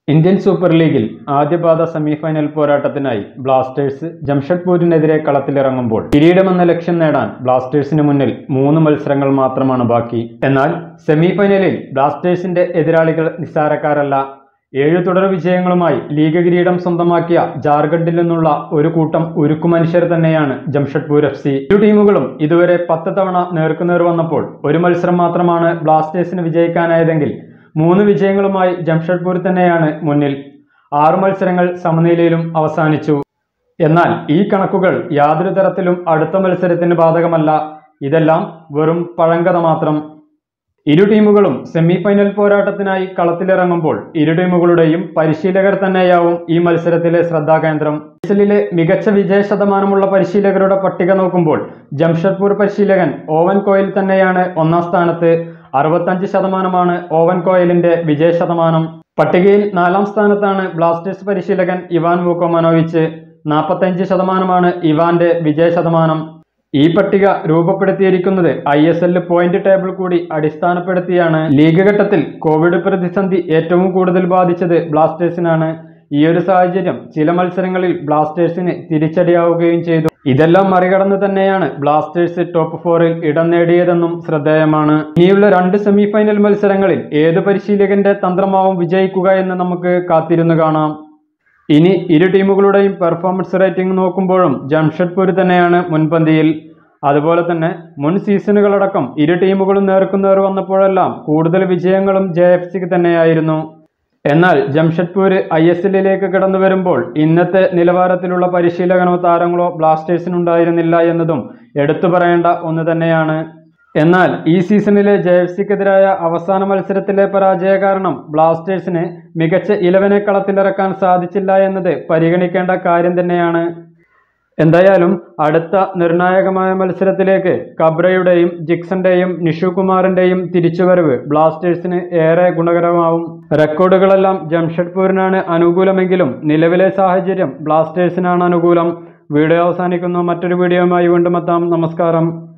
Indian super ലീഗിൽ ആദ്യപാദ semifinal പോരാട്ടത്തിനായി Blasters ജംഷഡ്പൂരിനെതിരെ കളത്തിലിറങ്ങുമ്പോൾ കിരീടമെന്ന ലക്ഷ്യം നേടാൻ ബ്ലാസ്റ്റേഴ്സിന് മുന്നിൽ മൂന്ന് മത്സരങ്ങൾ മാത്രമാണ് ബാക്കി എന്നാൽ സെമിഫൈനലിൽ ബ്ലാസ്റ്റേഴ്സിന്റെ എതിരാളികൾ നിസ്സാരക്കാരല്ല ഏഴു തുടർ വിജയങ്ങളുമായി ലീഗ് കിരീടം സ്വന്തമാക്കിയ ജാർഖണ്ഡിൽ നിന്നുള്ള ഒരു കൂട്ടം ഉരുക്കു മനുഷ്യർ തന്നെയാണ് ജംഷഡ്പൂർ എഫ് സി ഇരു ടീമുകളും ഇതുവരെ പത്ത് തവണ നേർക്കുനേർ വന്നപ്പോൾ ഒരു മത്സരം മാത്രമാണ് ബ്ലാസ്റ്റേഴ്സിന് വിജയിക്കാനായതെങ്കിൽ മൂന്ന് വിജയങ്ങളുമായി ജംഷഡ്പൂർ തന്നെയാണ് മുന്നിൽ ആറു മത്സരങ്ങൾ സമനിലയിലും അവസാനിച്ചു എന്നാൽ ഈ കണക്കുകൾ യാതൊരു തരത്തിലും അടുത്ത മത്സരത്തിന് ബാധകമല്ല ഇതെല്ലാം വെറും പഴങ്കഥ മാത്രം ഇരു ടീമുകളും സെമിഫൈനൽ പോരാട്ടത്തിനായി കളത്തിലിറങ്ങുമ്പോൾ ഇരു ടീമുകളുടെയും പരിശീലകർ തന്നെയാവും ഈ മത്സരത്തിലെ ശ്രദ്ധാകേന്ദ്രം ഐഎസ്എല്ലിലെ മികച്ച വിജയ ശതമാനമുള്ള പരിശീലകരുടെ പട്ടിക നോക്കുമ്പോൾ ജംഷഡ്പൂർ പരിശീലകൻ ഓവൻ കോയിൽ തന്നെയാണ് ഒന്നാം സ്ഥാനത്ത് അറുപത്തഞ്ച് ശതമാനമാണ് ഓവൻ കോയലിന്റെ വിജയ ശതമാനം പട്ടികയിൽ നാലാം സ്ഥാനത്താണ് ബ്ലാസ്റ്റേഴ്സ് പരിശീലകൻ ഇവാൻ വൂക്കോമനോവിച്ച് നാൽപ്പത്തഞ്ച് ശതമാനമാണ് ഇവാന്റെ വിജയ ശതമാനം ഈ പട്ടിക രൂപപ്പെടുത്തിയിരിക്കുന്നത് I S L point table കൂടി അടിസ്ഥാനപ്പെടുത്തിയാണ് ലീഗ് ഘട്ടത്തിൽ കോവിഡ് പ്രതിസന്ധി ഏറ്റവും കൂടുതൽ ബാധിച്ചത് ബ്ലാസ്റ്റേഴ്സിനാണ് ഈ ഒരു സാഹചര്യം ചില മത്സരങ്ങളിൽ ബ്ലാസ്റ്റേഴ്സിന് തിരിച്ചടിയാവുകയും ചെയ്തു ഇതെല്ലാം മറികടന്ന് തന്നെയാണ് ബ്ലാസ്റ്റേഴ്സ് ടോപ്പ് ഫോറിൽ ഇടം നേടിയതെന്നും ശ്രദ്ധേയമാണ് ഇനിയുള്ള രണ്ട് സെമിഫൈനൽ മത്സരങ്ങളിൽ ഏത് പരിശീലകന്റെ തന്ത്രമാവും വിജയിക്കുക എന്ന് നമുക്ക് കാത്തിരുന്നു കാണാം ഇനി ഇരു ടീമുകളുടെയും പെർഫോമൻസ് റേറ്റിംഗ് നോക്കുമ്പോഴും ജംഷഡ്പൂർ തന്നെയാണ് മുൻപന്തിയിൽ അതുപോലെ തന്നെ മുൻ സീസണുകളടക്കം ഇരു ടീമുകളും നേർക്കുന്നവർ വന്നപ്പോഴെല്ലാം കൂടുതൽ വിജയങ്ങളും ജെ എഫ് സിക്ക് തന്നെയായിരുന്നു എന്നാൽ ജംഷഡ്പൂർ ഐ എസ് എല്ലിലേക്ക് കടന്നു വരുമ്പോൾ ഇന്നത്തെ നിലവാരത്തിലുള്ള പരിശീലകനോ താരങ്ങളോ ബ്ലാസ്റ്റേഴ്സിനുണ്ടായിരുന്നില്ല എന്നതും എടുത്തു പറയേണ്ട ഒന്ന് തന്നെയാണ് എന്നാൽ ഈ സീസണിലെ ജെ എഫ് സിക്കെതിരായ അവസാന മത്സരത്തിലെ പരാജയ കാരണം ബ്ലാസ്റ്റേഴ്സിന് മികച്ച ഇലവനെ കളത്തിലിറക്കാൻ സാധിച്ചില്ല എന്നത് പരിഗണിക്കേണ്ട കാര്യം തന്നെയാണ് എന്തായാലും അടുത്ത നിർണായകമായ മത്സരത്തിലേക്ക് കബ്രയുടെയും ജിക്സന്റെയും നിഷു കുമാറിന്റെയും തിരിച്ചുവരവ് ബ്ലാസ്റ്റേഴ്സിന് ഏറെ ഗുണകരമാവും റെക്കോർഡുകളെല്ലാം ജംഷഡ്പൂരിനാണ് അനുകൂലമെങ്കിലും നിലവിലെ സാഹചര്യം ബ്ലാസ്റ്റേഴ്സിനാണ് അനുകൂലം വീഡിയോ അവസാനിക്കുന്നു മറ്റൊരു വീഡിയോയുമായി വീണ്ടും എത്താം നമസ്കാരം